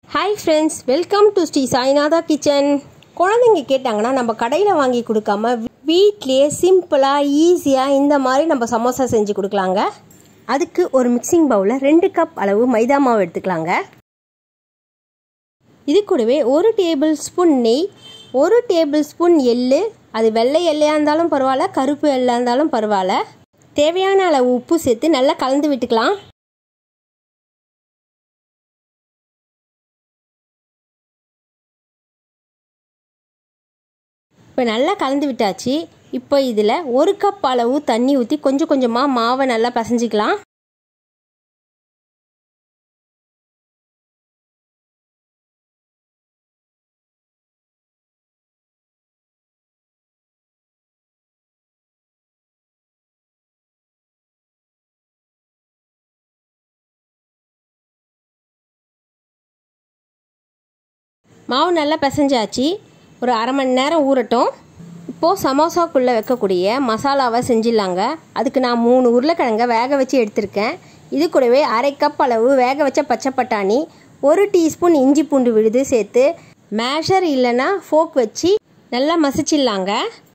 hi friends welcome to Sri Sainatha kitchen குழந்தைங்க கேட்டாங்கன்னா நம்ம கடையில் வாங்கி கொடுக்காம வீட்லேயே சிம்பிளாக ஈஸியாக இந்த மாதிரி நம்ம சமோசா செஞ்சு கொடுக்கலாங்க அதுக்கு ஒரு மிக்சிங் பவுலில் ரெண்டு கப் அளவு மைதா மாவு எடுத்துக்கலாங்க இது கூடவே ஒரு டேபிள் ஸ்பூன் நெய் ஒரு டேபிள் ஸ்பூன் எள்ளு அது வெள்ளை எல்லையாக இருந்தாலும் பரவாயில்ல கருப்பு எள்ளாக இருந்தாலும் பரவாயில்ல தேவையான அளவு உப்பு சேர்த்து நல்லா கலந்து விட்டுக்கலாம் இப்போ நல்லா கலந்து விட்டாச்சு இப்போ இதில் ஒரு கப் அளவு தண்ணி ஊற்றி கொஞ்சம் கொஞ்சமாக மாவை நல்லா பசைஞ்சிக்கலாம் மாவு நல்லா பிசைஞ்சாச்சு ஒரு அரை மணி நேரம் ஊறட்டும் இப்போது சமோசாக்குள்ளே வைக்கக்கூடிய மசாலாவை செஞ்சிடலாங்க அதுக்கு நான் மூணு உருளைக்கிழங்க வேக வச்சு எடுத்திருக்கேன் இது கூடவே அரை கப் அளவு வேக வச்ச பச்சை பட்டாணி ஒரு டீஸ்பூன் இஞ்சி பூண்டு விழுது சேர்த்து மேஷர் இல்லைன்னா ஃபோக் வச்சு நல்லா மசிச்சிடலாங்க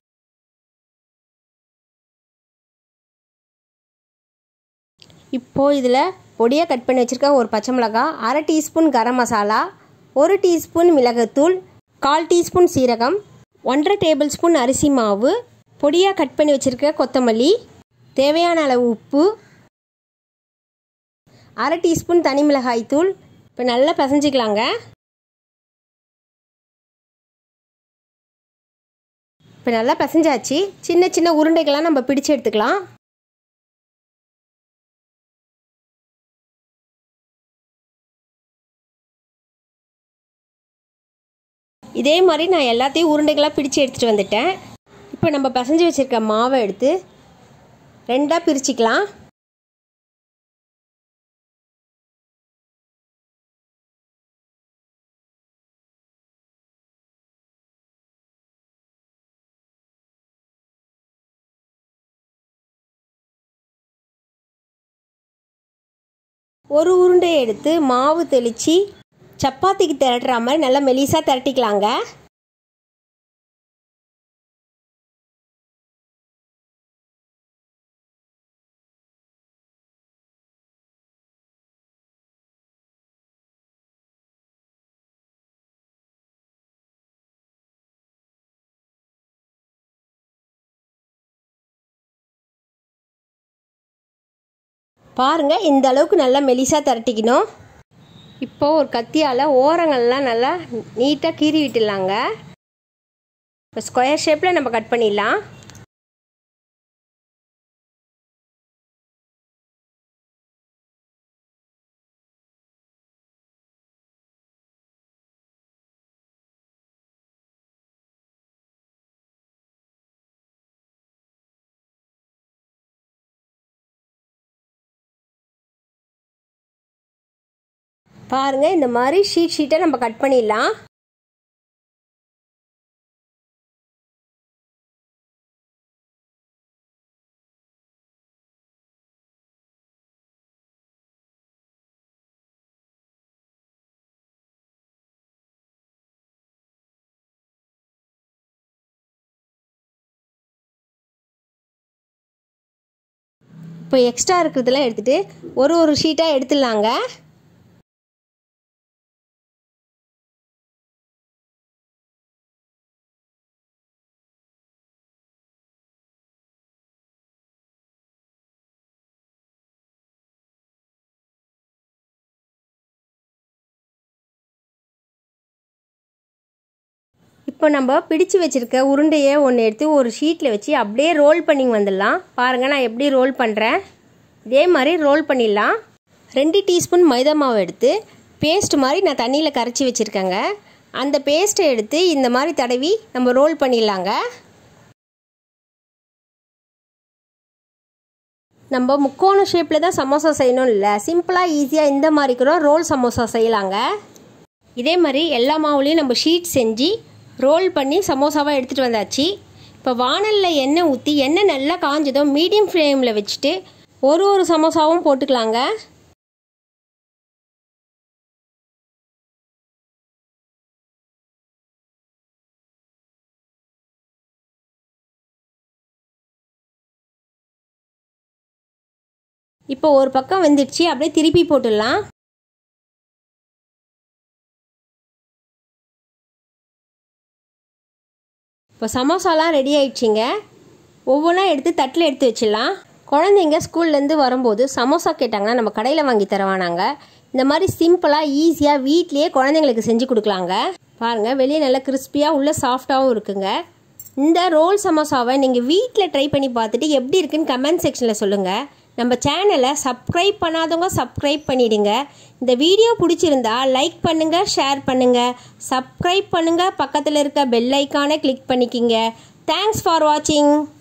இப்போது இதில் பொடியாக கட் பண்ணி வச்சுருக்க ஒரு பச்சை மிளகாய் அரை டீஸ்பூன் கரம் மசாலா ஒரு டீஸ்பூன் மிளகுத்தூள் கால் டீஸ்பூன் சீரகம் ஒன்றரை டேபிள் ஸ்பூன் அரிசி மாவு பொடியாக கட் பண்ணி வச்சுருக்க கொத்தமல்லி தேவையான அளவு உப்பு அரை டீஸ்பூன் தனி மிளகாய் தூள் இப்போ நல்லா பிசைஞ்சிக்கலாங்க இப்போ நல்லா பிசைஞ்சாச்சு சின்ன சின்ன உருண்டைகள்லாம் நம்ம பிடிச்சு எடுத்துக்கலாம் இதே மாதிரி நான் எல்லாத்தையும் உருண்டைகளாக பிடிச்சு எடுத்துகிட்டு வந்துட்டேன் இப்போ நம்ம பசஞ்சு வச்சுருக்க மாவை எடுத்து ரெண்டாக பிரிச்சுக்கலாம் ஒரு உருண்டையை எடுத்து மாவு தெளித்து சப்பாத்திக்கு திரட்டுற மாதிரி நல்லா மெலிசாக திரட்டிக்கலாங்க பாருங்கள் இந்த அளவுக்கு நல்லா மெலிசாக திரட்டிக்கணும் இப்போ ஒரு கத்தியால் ஓரங்கள்லாம் நல்லா நீட்டாக கீறி விட்டுடலாங்க இப்போ ஸ்கொயர் ஷேப்பில் நம்ம கட் பண்ணிடலாம் பாருங்கள் இந்த மாதிரி ஷீட் ஷீட்டை நம்ம கட் பண்ணிடலாம் இப்போ எக்ஸ்ட்ரா இருக்கிறதெல்லாம் எடுத்துகிட்டு ஒரு ஒரு ஷீட்டாக எடுத்துடலாங்க இப்போ நம்ம பிடிச்சு வச்சுருக்க உருண்டையை ஒன்று எடுத்து ஒரு ஷீட்டில் வச்சு அப்படியே ரோல் பண்ணி வந்துடலாம் பாருங்கள் நான் எப்படி ரோல் பண்ணுறேன் இதே மாதிரி ரோல் பண்ணிடலாம் ரெண்டு டீஸ்பூன் மைதா மாவு எடுத்து பேஸ்ட் மாதிரி நான் தண்ணியில் கரைச்சி வச்சுருக்கேங்க அந்த பேஸ்ட்டை எடுத்து இந்த மாதிரி தடவி நம்ம ரோல் பண்ணிடலாங்க நம்ம முக்கோண ஷேப்பில் தான் சமோசா செய்யணும் இல்லை சிம்பிளாக ஈஸியாக இந்த மாதிரி கூட ரோல் சமோசா செய்யலாங்க இதே மாதிரி எல்லா மாவுலேயும் நம்ம ஷீட் செஞ்சு ரோல் பண்ணி சமோசாவாக எடுத்துகிட்டு வந்தாச்சு இப்போ வானலில் எண்ணெய் ஊற்றி எண்ணெய் நல்லா காஞ்சதும் மீடியம் ஃப்ளேமில் வச்சுட்டு ஒரு ஒரு சமோசாவும் போட்டுக்கலாங்க இப்போ ஒரு பக்கம் வெந்துடுச்சு அப்படியே திருப்பி போட்டுடலாம் இப்போ சமோசாலாம் ரெடி ஆயிடுச்சிங்க ஒவ்வொன்றா எடுத்து தட்டில் எடுத்து வச்சிடலாம் குழந்தைங்க ஸ்கூல்லேருந்து வரும்போது சமோசா கேட்டாங்கன்னா நம்ம கடையில் வாங்கி தருவானாங்க இந்த மாதிரி சிம்பிளாக ஈஸியாக வீட்லேயே குழந்தைங்களுக்கு செஞ்சு கொடுக்கலாங்க பாருங்கள் வெளியே நல்லா கிறிஸ்பியாக உள்ள சாஃப்டாகவும் இருக்குங்க இந்த ரோல் சமோசாவை நீங்கள் வீட்டில் ட்ரை பண்ணி பார்த்துட்டு எப்படி இருக்குன்னு கமெண்ட் செக்ஷனில் சொல்லுங்கள் நம்ம சேனலை சப்ஸ்கிரைப் பண்ணாதவங்க சப்ஸ்கிரைப் பண்ணிடுங்க இந்த வீடியோ பிடிச்சிருந்தா லைக் பண்ணுங்கள் ஷேர் பண்ணுங்கள் சப்ஸ்கிரைப் பண்ணுங்கள் பக்கத்தில் இருக்க பெல் ஐக்கானை கிளிக் பண்ணிக்கிங்க தேங்க்ஸ் ஃபார் வாட்சிங்